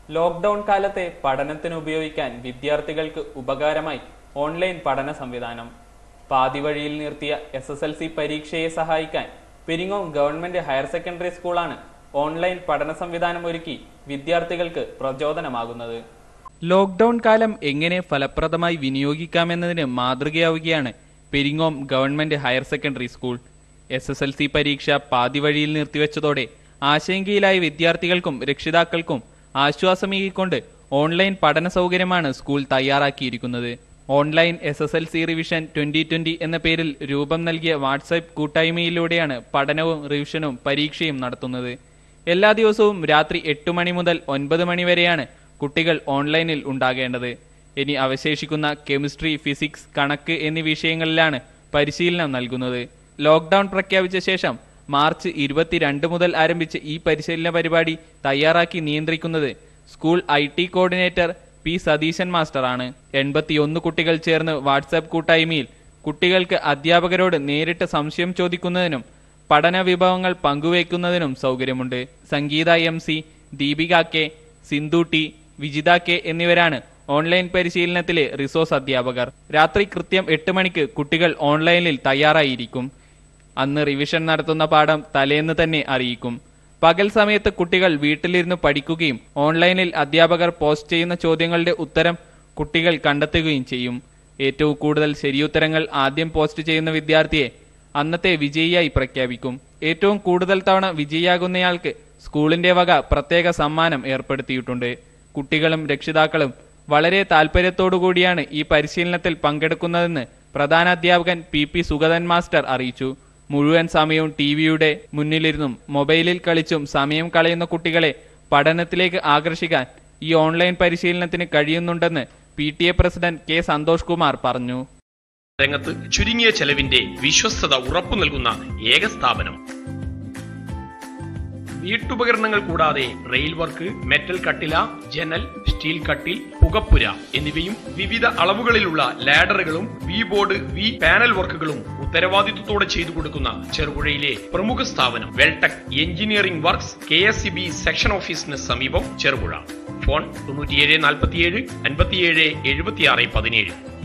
lockdown കാലത്തെ പഠനത്തിന് ഉപയോഗിക്കാൻ വിദ്യാർത്ഥികൾക്ക് ഉപകാരമായി ഓൺലൈൻ പഠന സംവിധാനം പാതി വഴിയിൽ നിർത്തിയ എസ് എസ് എൽ സി പരീക്ഷയെ സഹായിക്കാൻ പെരിങ്ങോം ഗവൺമെന്റ് ഹയർ സെക്കൻഡറി സ്കൂളാണ് ഓൺലൈൻ പഠന സംവിധാനം ഒരുക്കി വിദ്യാർത്ഥികൾക്ക് പ്രചോദനമാകുന്നത് ലോക്ക്ഡൌൺ കാലം എങ്ങനെ ഫലപ്രദമായി വിനിയോഗിക്കാമെന്നതിന് മാതൃകയാവുകയാണ് Peringome government higher secondary school S S L C പരീക്ഷ പാതി വഴിയിൽ നിർത്തിവെച്ചതോടെ ആശങ്കയിലായ വിദ്യാർത്ഥികൾക്കും രക്ഷിതാക്കൾക്കും ആശ്വാസമേകിക്കൊണ്ട് ഓൺലൈൻ പഠന സൗകര്യമാണ് സ്കൂൾ തയ്യാറാക്കിയിരിക്കുന്നത് online S S L C revision twenty twenty എന്ന പേരിൽ രൂപം നൽകിയ വാട്സാപ്പ് കൂട്ടായ്മയിലൂടെയാണ് പഠനവും റിവിഷനും പരീക്ഷയും നടത്തുന്നത് എല്ലാ ദിവസവും രാത്രി എട്ട് മണി മുതൽ ഒൻപത് മണി വരെയാണ് കുട്ടികൾ ഓൺലൈനിൽ ഉണ്ടാകേണ്ടത് ഇനി അവശേഷിക്കുന്ന കെമിസ്ട്രി ഫിസിക്സ് കണക്ക് എന്നീ വിഷയങ്ങളിലാണ് പരിശീലനം നൽകുന്നത് ലോക്ക്ഡൌൺ പ്രഖ്യാപിച്ച ശേഷം മാർച്ച് ഇരുപത്തിരണ്ട് മുതൽ ആരംഭിച്ച ഈ പരിശീലന പരിപാടി തയ്യാറാക്കി നിയന്ത്രിക്കുന്നത് school I T coordinator P Satheesan മാസ്റ്ററാണ് എൺപത്തിയൊന്ന് കുട്ടികൾ ചേർന്ന് വാട്സാപ്പ് കൂട്ടായ്മയിൽ കുട്ടികൾക്ക് അധ്യാപകരോട് നേരിട്ട് സംശയം ചോദിക്കുന്നതിനും പഠന വിഭവങ്ങൾ പങ്കുവയ്ക്കുന്നതിനും സൗകര്യമുണ്ട് Sangeetha M C Deepika K Sindhu T Vijitha K എന്നിവരാണ് ഓൺലൈൻ പരിശീലനത്തിലെ റിസോഴ്സ് അധ്യാപകർ രാത്രി കൃത്യം എട്ട് മണിക്ക് കുട്ടികൾ ഓൺലൈനിൽ തയ്യാറായിരിക്കും അന്ന് റിവിഷൻ നടത്തുന്ന പാഠം തലേന്ന് തന്നെ അറിയിക്കും പകൽ സമയത്ത് കുട്ടികൾ വീട്ടിലിരുന്ന് പഠിക്കുകയും ഓൺലൈനിൽ അധ്യാപകർ പോസ്റ്റ് ചെയ്യുന്ന ചോദ്യങ്ങളുടെ ഉത്തരം കുട്ടികൾ കണ്ടെത്തുകയും ചെയ്യും ഏറ്റവും കൂടുതൽ ശരിയുത്തരങ്ങൾ ആദ്യം പോസ്റ്റ് ചെയ്യുന്ന വിദ്യാർത്ഥിയെ അന്നത്തെ വിജയിയായി പ്രഖ്യാപിക്കും ഏറ്റവും കൂടുതൽ തവണ വിജയിയാകുന്നയാൾക്ക് സ്കൂളിന്റെ വക പ്രത്യേക സമ്മാനം ഏർപ്പെടുത്തിയിട്ടുണ്ട് കുട്ടികളും രക്ഷിതാക്കളും വളരെ താല്പര്യത്തോടുകൂടിയാണ് ഈ പരിശീലനത്തിൽ പങ്കെടുക്കുന്നതെന്ന് പ്രധാനാധ്യാപകൻ പി പി സുഗതൻ മാസ്റ്റർ അറിയിച്ചു മുഴുവൻ സമയവും ടി വിയുടെ മുന്നിലിരുന്നും മൊബൈലിൽ കളിച്ചും സമയം കളയുന്ന കുട്ടികളെ പഠനത്തിലേക്ക് ആകർഷിക്കാൻ ഈ ഓൺലൈൻ പരിശീലനത്തിന് കഴിയുന്നുണ്ടെന്ന് P T A president K Santhosh Kumar പറഞ്ഞു രംഗത്ത് ചുരുങ്ങിയ ചെലവിന്റെ വിശ്വസ്തത ഉറപ്പു നൽകുന്ന ഏക സ്ഥാപനം വീട്ടുപകരണങ്ങൾ കൂടാതെ റെയിൽ വർക്ക് മെറ്റൽ കട്ടില ജനൽ സ്റ്റീൽ കട്ടിൽ പുകപ്പുര എന്നിവയും വിവിധ അളവുകളിലുള്ള ലാഡറുകളും വി ബോർഡ് വി പാനൽ വർക്കുകളും ഉത്തരവാദിത്വത്തോടെ ചെയ്തു കൊടുക്കുന്ന ചെറുപുഴയിലെ പ്രമുഖ സ്ഥാപനം Weltech engineering works K S C B section ഓഫീസിന് സമീപം ചെറുപുഴ ഫോൺ തൊണ്ണൂറ്റിയേഴ് നാൽപ്പത്തിയേഴ് അൻപത്തിയേഴ് എഴുപത്തിയാറ് പതിനേഴ്